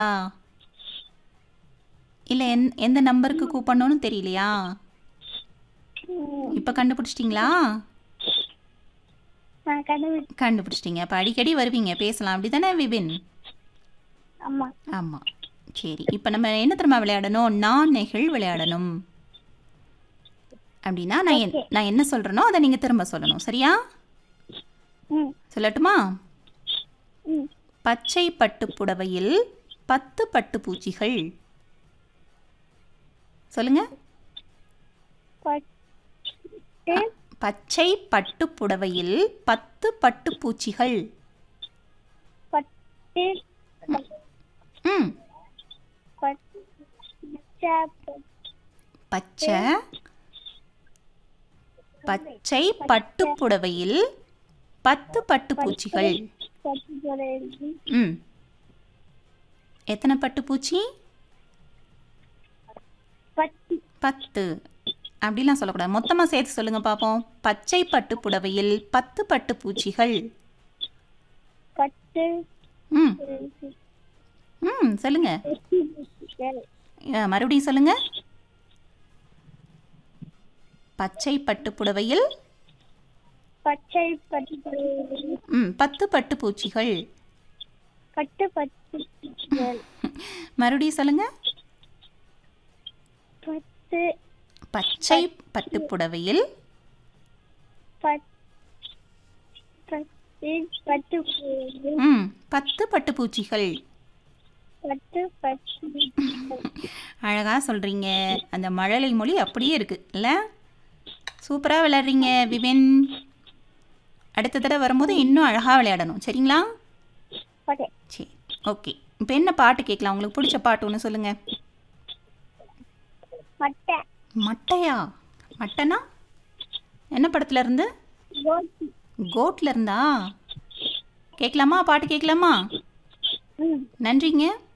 ஆ இல்லை எந் எந்த நம்பருக்கு கூப்பிடணும்னு தெரியலையா ம், இப்போ கண்டுபிடிச்சிட்டிங்களா நான் கண்டுபிடி கண்டுபிடிச்சிட்டிங்க அப்போ அடிக்கடி வருவீங்க பேசலாம் அப்படி தானே விபின் ஆமா ஆமாம் சரி இப்போ நம்ம என்ன தெரியுமா விளையாடணும் நான் நெகிழ் விளையாடணும் அப்படின்னா நான் என்- நான் என்ன சொல்கிறேனோ அதை நீங்கள் திரும்ப சொல்லணும் சரியா ம் சொல்லட்டுமா ம் பச்சை பட்டு புடவையில் பத்து பட்டு பூச்சிகள் சொல்லுங்க பட்டு பச்சை பட்டு புடவையில் பத்து பட்டு பூச்சிகள் பட்டு ம் பச்சை பச்சை பச்சை பட்டு புடவையில் பத்து பட்டு பூச்சிகள் பட்டு புடவை ம் எத்தனை பட்டு பூச்சி பட்டு பத்து அப்படிலாம் சொல்லக்கூடாது மொத்தமாக சேர்த்து சொல்லுங்க பார்ப்போம் பச்சை பட்டு புடவையில் பத்து பட்டு பூச்சிகள் பட்டு ம் ம் சொல்லுங்க அஹ், மறுபடியும் சொல்லுங்க பச்சை பட்டு புடவையில் பச்சை பட்டு புடவை ம் பத்து பட்டு பூச்சிகள் பட்டு பட்டு மறுபடியும் சொல்லுங்க பத்து பச்சை பட்டு புடவையில் பட்டு பட்டு பட்டு புடவை ம் பத்து பட்டு பூச்சிகள் பட்டு பட்டு அழகாக சொல்கிறீங்க அந்த மழலை மொழி அப்படியே இருக்குது இல்லை சூப்பராக விளையாடுறீங்க விபின் அடுத்த தடவை வரும்போது இன்னும் அழகாக விளையாடணும் சரிங்களா ஓகே சரி ஓகே இப்போ என்ன பாட்டு கேட்கலாம் உங்களுக்கு பிடிச்ச பாட்டு ஒன்று சொல்லுங்கள் மட்டை மட்டையா மட்டைனா என்ன படத்துல இருந்து கோட்டி கோட்ல இருந்தா கேட்கலாமா பாட்டு கேட்கலாமா ம் நன்றிங்க